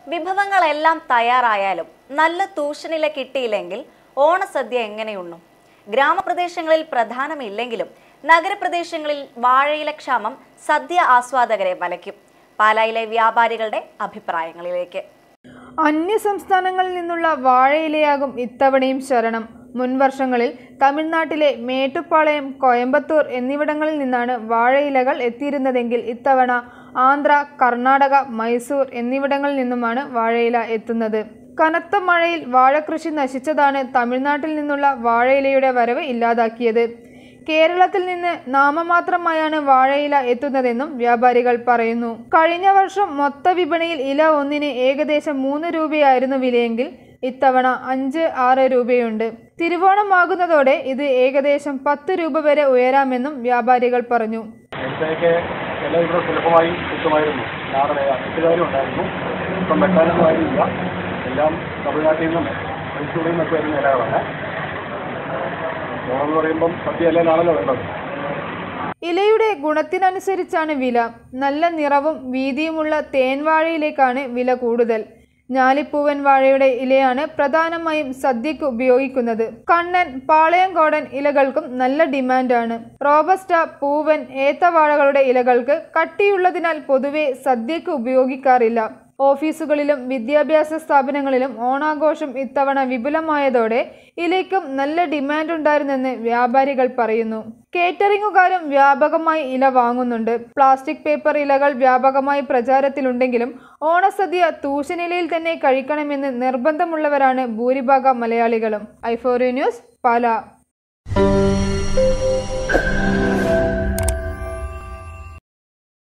വിഭവങ്ങളെല്ലാം തയ്യാറായാലും നല്ല തൂഷനില കിട്ടിയില്ലെങ്കിൽ ഓണസദ്യ എങ്ങനെയുണ്ണും ഗ്രാമപ്രദേശങ്ങളിൽ പ്രധാനമില്ലെങ്കിലും നഗരപ്രദേശങ്ങളിൽ വാഴയില ക്ഷാമം സദ്യ ആസ്വാദകരെ വലയ്ക്കും പാലായിലെ വ്യാപാരികളുടെ അഭിപ്രായങ്ങളിലേക്ക് അന്യ സംസ്ഥാനങ്ങളിൽ നിന്നുള്ള വാഴയിലയാകും ഇത്തവണയും ശരണം മുൻവർഷങ്ങളിൽ തമിഴ്നാട്ടിലെ മേട്ടുപ്പാളയം കോയമ്പത്തൂർ എന്നിവിടങ്ങളിൽ നിന്നാണ് വാഴയിലകൾ എത്തിയിരുന്നതെങ്കിൽ ഇത്തവണ ആന്ധ്ര കർണാടക മൈസൂർ എന്നിവിടങ്ങളിൽ നിന്നുമാണ് വാഴയില എത്തുന്നത് കനത്ത മഴയിൽ വാഴകൃഷി നശിച്ചതാണ് തമിഴ്നാട്ടിൽ നിന്നുള്ള വാഴയിലയുടെ വരവ് ഇല്ലാതാക്കിയത് കേരളത്തിൽ നിന്ന് നാമമാത്രമായാണ് വാഴയില എത്തുന്നതെന്നും വ്യാപാരികൾ പറയുന്നു കഴിഞ്ഞ വർഷം മൊത്ത വിപണിയിൽ ഇല ഒന്നിന് ഏകദേശം മൂന്ന് രൂപയായിരുന്നു വിലയെങ്കിൽ ഇത്തവണ അഞ്ച് ആറ് രൂപയുണ്ട് തിരുവോണമാകുന്നതോടെ ഇത് ഏകദേശം പത്ത് രൂപ വരെ ഉയരാമെന്നും വ്യാപാരികൾ പറഞ്ഞു നേരത്തെയൊക്കെ എല്ലാം ഇവിടെ സുലഭമായി കിട്ടുമായിരുന്നു നാടനെ അറ്റുകാരും ഉണ്ടായിരുന്നു ഇപ്പം വെട്ടാനൊന്നും ആരുമില്ല എല്ലാം തമിഴ്നാട്ടിൽ നിന്നും മൈസൂരിൽ നിന്നൊക്കെ വരുന്ന ഇലകളാണ് ഓണം എന്ന് പറയുമ്പം സദ്യ എല്ലാമാണല്ലോ വേണ്ടത് ഇലയുടെ ഗുണത്തിനനുസരിച്ചാണ് വില നല്ല നിറവും വീതിയുമുള്ള തേൻവാഴയിലേക്കാണ് വില കൂടുതൽ ഞാലിപ്പൂവൻ വാഴയുടെ ഇലയാണ് പ്രധാനമായും സദ്യക്ക് ഉപയോഗിക്കുന്നത് കണ്ണൻ പാളയംകോടൻ ഇലകൾക്കും നല്ല ഡിമാൻഡാണ് റോബസ്റ്റ പൂവൻ ഏത്തവാഴകളുടെ ഇലകൾക്ക് കട്ടിയുള്ളതിനാൽ പൊതുവെ സദ്യക്ക് ഉപയോഗിക്കാറില്ല ഓഫീസുകളിലും വിദ്യാഭ്യാസ സ്ഥാപനങ്ങളിലും ഓണാഘോഷം ഇത്തവണ വിപുലമായതോടെ ഇലയ്ക്കും നല്ല ഡിമാൻഡ് ഉണ്ടായിരുന്നെന്ന് വ്യാപാരികൾ പറയുന്നു കേറ്ററിംഗുകാരും വ്യാപകമായി ഇല വാങ്ങുന്നുണ്ട് പ്ലാസ്റ്റിക് പേപ്പർ ഇലകൾ വ്യാപകമായി പ്രചാരത്തിലുണ്ടെങ്കിലും ഓണസദ്യ തൂശനിലയിൽ തന്നെ കഴിക്കണമെന്ന് നിർബന്ധമുള്ളവരാണ് ഭൂരിഭാഗം മലയാളികളും ഐഫോറി ന്യൂസ് പാല